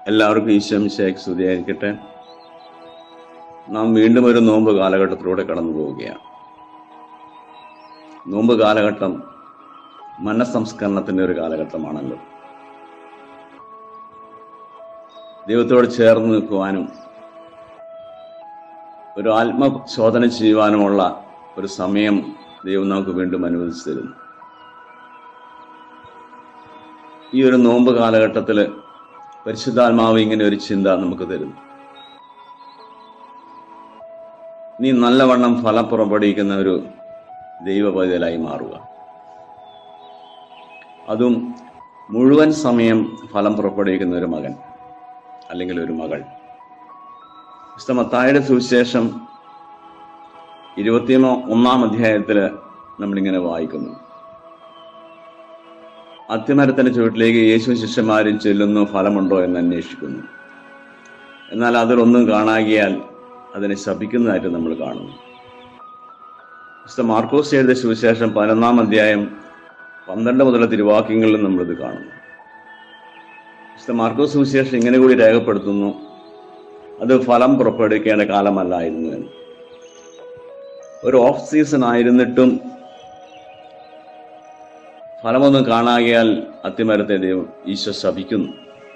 എല്ലാവർക്കും ഈശ്വംശേഖ് സ്തുതിയായിരിക്കട്ടെ നാം വീണ്ടും ഒരു നോമ്പ് കാലഘട്ടത്തിലൂടെ കടന്നു പോവുകയാണ് നോമ്പ് കാലഘട്ടം മനസ്സംസ്കരണത്തിന്റെ ഒരു കാലഘട്ടമാണല്ലോ ദൈവത്തോട് ചേർന്ന് നിൽക്കുവാനും ഒരു ആത്മശോധന ചെയ്യുവാനുമുള്ള ഒരു സമയം ദൈവം നമുക്ക് വീണ്ടും അനുവദിച്ചു തരുന്നു ഈ ഒരു നോമ്പ് കാലഘട്ടത്തിൽ പരിശുദ്ധാത്മാവ് ഇങ്ങനെ ഒരു ചിന്ത നമുക്ക് തരുന്നു നീ നല്ലവണ്ണം ഫലം പുറപ്പെടുവിക്കുന്ന ഒരു ദൈവപൈതലായി മാറുക അതും മുഴുവൻ സമയം ഫലം പുറപ്പെടുവിക്കുന്ന ഒരു മകൻ അല്ലെങ്കിൽ ഒരു മകൾ വിശുദ്ധ മത്തായുടെ സുവിശേഷം ഇരുപത്തി ഒന്നാം അധ്യായത്തിൽ നമ്മളിങ്ങനെ വായിക്കുന്നു അത്തിമരത്തിന്റെ ചുവട്ടിലേക്ക് യേശു ശിഷ്യന്മാരും ചെല്ലുന്നു ഫലമുണ്ടോ എന്ന് അന്വേഷിക്കുന്നു എന്നാൽ അതിലൊന്നും കാണാകിയാൽ അതിനെ ശപിക്കുന്നതായിട്ട് നമ്മൾ കാണുന്നു വിശുദ്ധ മാർക്കോസ് എഴുതിയ സുവിശേഷം പതിനൊന്നാം അധ്യായം പന്ത്രണ്ട് മുതലുള്ള തിരുവാക്യങ്ങളിലും നമ്മളിത് കാണുന്നു വിശുദ്ധ മാർക്കോസ് സുവിശേഷം ഇങ്ങനെ കൂടി രേഖപ്പെടുത്തുന്നു അത് ഫലം പുറപ്പെടുവിക്കേണ്ട കാലമല്ലായിരുന്നു എന്ന് ഒരു ഓഫ് സീസൺ ആയിരുന്നിട്ടും ഫലമൊന്നും കാണാകിയാൽ അത്തിമരത്തെ ദൈവം ഈശോ ശപിക്കുന്നു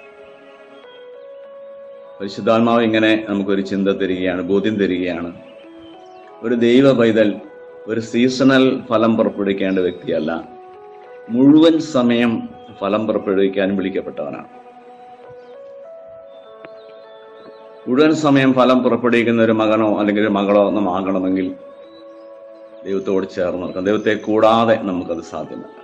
പരിശുദ്ധാത്മാവ് ഇങ്ങനെ നമുക്കൊരു ചിന്ത തരികയാണ് ബോധ്യം തരികയാണ് ഒരു ദൈവ പൈതൽ ഒരു സീസണൽ ഫലം പുറപ്പെടുവിക്കേണ്ട വ്യക്തിയല്ല മുഴുവൻ സമയം ഫലം പുറപ്പെടുവിക്കാൻ വിളിക്കപ്പെട്ടവനാണ് മുഴുവൻ സമയം ഫലം പുറപ്പെടുവിക്കുന്ന ഒരു മകനോ അല്ലെങ്കിൽ ഒരു മകളോ നാം ആകണമെങ്കിൽ ദൈവത്തോട് ചേർന്ന് നിൽക്കണം ദൈവത്തെ കൂടാതെ നമുക്കത് സാധ്യമല്ല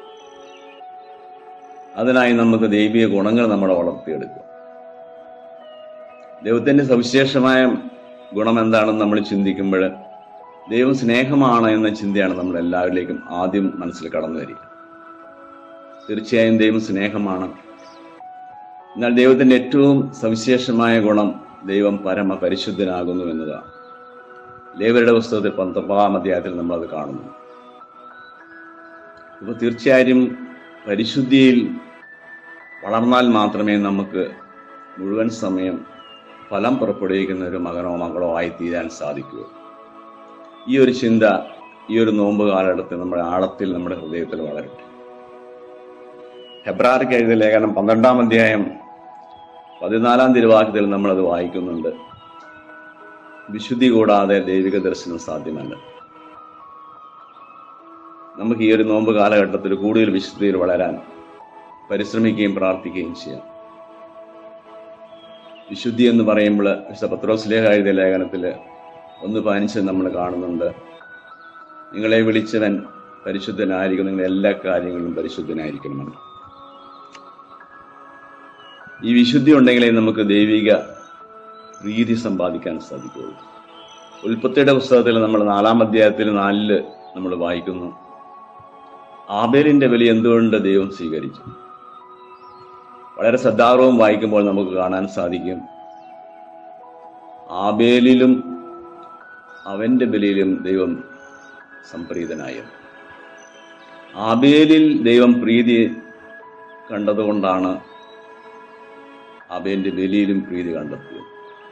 അതിനായി നമുക്ക് ദൈവിക ഗുണങ്ങൾ നമ്മളെ വളർത്തിയെടുക്കുക ദൈവത്തിന്റെ സവിശേഷമായ ഗുണം എന്താണെന്ന് നമ്മൾ ചിന്തിക്കുമ്പോൾ ദൈവം സ്നേഹമാണ് എന്ന ചിന്തയാണ് നമ്മൾ എല്ലാവരിലേക്കും ആദ്യം മനസ്സിൽ കടന്നു വരിക തീർച്ചയായും ദൈവം സ്നേഹമാണ് എന്നാൽ ദൈവത്തിന്റെ ഏറ്റവും സവിശേഷമായ ഗുണം ദൈവം പരമ പരിശുദ്ധനാകുന്നു എന്നതാണ് ലേവരുടെ പുസ്തകത്തിൽ പന്ത്രണ്ടാം അധ്യായത്തിൽ നമ്മളത് കാണുന്നു ഇപ്പൊ തീർച്ചയായും പരിശുദ്ധിയിൽ വളർന്നാൽ മാത്രമേ നമുക്ക് മുഴുവൻ സമയം ഫലം പുറപ്പെടുവിക്കുന്ന ഒരു മകനോ മകളോ ആയി തീരാൻ സാധിക്കൂ ഈ ഒരു ചിന്ത ഈ ഒരു നോമ്പ് കാലഘട്ടത്തിൽ നമ്മുടെ ആഴത്തിൽ നമ്മുടെ ഹൃദയത്തിൽ വളരട്ടെ ഹെബ്രാർക്ക് എഴുതിയ ലേഖനം പന്ത്രണ്ടാം അധ്യായം പതിനാലാം തിരുവാക്യത്തിൽ നമ്മളത് വായിക്കുന്നുണ്ട് വിശുദ്ധി കൂടാതെ ദൈവിക ദർശനം സാധ്യമല്ല നമുക്ക് ഈ ഒരു നോമ്പ് കാലഘട്ടത്തിൽ കൂടുതൽ വിശുദ്ധിയിൽ വളരാൻ പരിശ്രമിക്കുകയും പ്രാർത്ഥിക്കുകയും ചെയ്യാം വിശുദ്ധി എന്ന് പറയുമ്പോൾ വിശുദ്ധ പത്രോസ്ലേഖ എഴുതിയ ലേഖനത്തിൽ ഒന്ന് പതിനഞ്ച് നമ്മൾ കാണുന്നുണ്ട് നിങ്ങളെ വിളിച്ചവൻ പരിശുദ്ധനായിരിക്കും നിങ്ങൾ എല്ലാ കാര്യങ്ങളിലും പരിശുദ്ധനായിരിക്കണമെന്ന് ഈ വിശുദ്ധി ഉണ്ടെങ്കിലേ നമുക്ക് ദൈവിക പ്രീതി സമ്പാദിക്കാൻ സാധിക്കുള്ളൂ ഉൽപ്പത്തിയുടെ പുസ്തകത്തിൽ നമ്മൾ നാലാം അധ്യായത്തിൽ നാലില് നമ്മൾ വായിക്കുന്നു ആബേലിന്റെ ബലി എന്തുകൊണ്ട് ദൈവം സ്വീകരിച്ചു വളരെ ശ്രദ്ധാപൂർവം വായിക്കുമ്പോൾ നമുക്ക് കാണാൻ സാധിക്കും ആബേലിലും അവന്റെ ബലിയിലും ദൈവം സംപ്രീതനായി ആബേലിൽ ദൈവം പ്രീതി കണ്ടതുകൊണ്ടാണ് ആബേലിന്റെ ബലിയിലും പ്രീതി കണ്ടെത്തിയത്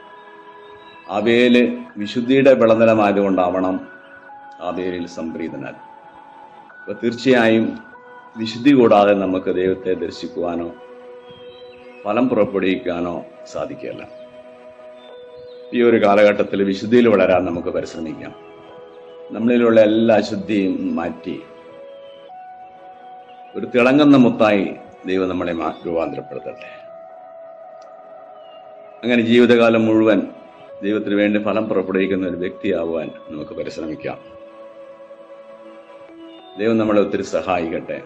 ആബേല് വിശുദ്ധിയുടെ വിളനിലമായതുകൊണ്ടാവണം ആബേലിൽ സംപ്രീതനാൽ അപ്പൊ തീർച്ചയായും വിശുദ്ധി കൂടാതെ നമുക്ക് ദൈവത്തെ ദർശിക്കുവാനോ ഫലം പുറപ്പെടുവിക്കാനോ സാധിക്കില്ല ഈ ഒരു കാലഘട്ടത്തിൽ വിശുദ്ധിയിൽ വളരാൻ നമുക്ക് പരിശ്രമിക്കാം നമ്മളിലുള്ള എല്ലാ അശുദ്ധിയും മാറ്റി ഒരു തിളങ്ങുന്ന മുത്തായി ദൈവം നമ്മളെ രൂപാന്തരപ്പെടുത്തട്ടെ അങ്ങനെ ജീവിതകാലം മുഴുവൻ ദൈവത്തിന് വേണ്ടി ഫലം പുറപ്പെടുവിക്കുന്ന ഒരു വ്യക്തിയാവാൻ നമുക്ക് പരിശ്രമിക്കാം ദൈവം നമ്മളെ ഒത്തിരി സഹായിക്കട്ടെ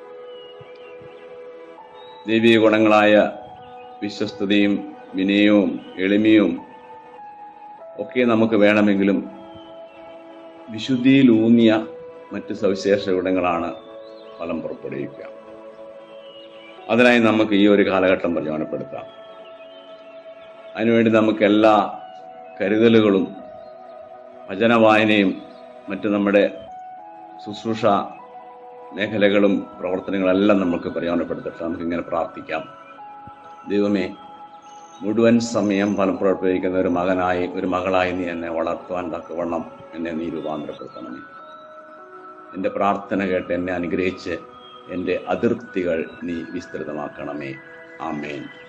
ദൈവിക ഗുണങ്ങളായ വിശ്വസ്തതയും വിനയവും എളിമയും ഒക്കെ നമുക്ക് വേണമെങ്കിലും വിശുദ്ധിയിൽ ഊന്നിയ മറ്റ് സവിശേഷ ഗുണങ്ങളാണ് ഫലം പുറപ്പെടുവിക്കുക അതിനായി നമുക്ക് ഈ ഒരു കാലഘട്ടം പ്രയോജനപ്പെടുത്താം അതിനുവേണ്ടി നമുക്ക് എല്ലാ കരുതലുകളും വചന വായനയും മറ്റു നമ്മുടെ ശുശ്രൂഷ മേഖലകളും പ്രവർത്തനങ്ങളെല്ലാം നമുക്ക് പ്രയോജനപ്പെടുത്തട്ടെ നമുക്ക് ഇങ്ങനെ പ്രാർത്ഥിക്കാം ദൈവമേ മുഴുവൻ സമയം ഫലം പ്രവർത്തിക്കുന്ന ഒരു മകനായി ഒരു മകളായി നീ എന്നെ വളർത്തുവാൻ തക്കവണ്ണം എന്നെ നീ രൂപാന്തരപ്പെടുത്തണമേ എൻ്റെ പ്രാർത്ഥന കേട്ട് എന്നെ അനുഗ്രഹിച്ച് എൻ്റെ അതിർത്തികൾ നീ വിസ്തൃതമാക്കണമേ ആമേൻ